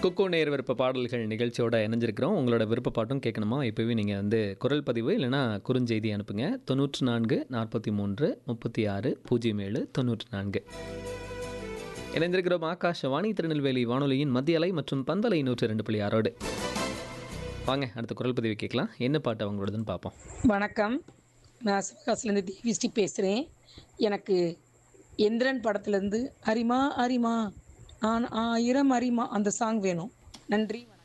குக்கு நேர் விருப்ப பாடல்கள் நிகழ்ச்சியோட இணைஞ்சிருக்கிறோம் உங்களோட விருப்ப பாட்டும் கேட்கணுமா இப்போவே நீங்கள் வந்து குரல் பதிவு இல்லைனா குறுஞ்செய்தி அனுப்புங்க தொண்ணூற்று நான்கு நாற்பத்தி மூன்று முப்பத்தி ஆறு பூஜ்ஜியம் ஏழு தொண்ணூற்று நான்கு இணைந்திருக்கிறோம் ஆகாஷவாணி திருநெல்வேலி வானொலியின் மத்திய அலை மற்றும் பந்தலை நூற்றி ரெண்டு புள்ளி ஆறோடு வாங்க அடுத்த குரல் பதிவு கேட்கலாம் என்ன பாட்டு அவங்களோடதுன்னு பார்ப்போம் வணக்கம் நான் சிவகாசிலேருந்து தேவிஸ்ரீ பேசுகிறேன் எனக்கு எந்திரன் படத்துலேருந்து அரிமா அரிமா நான் ஆயிரம் அரிமா அந்த சாங் வேணும் நன்றி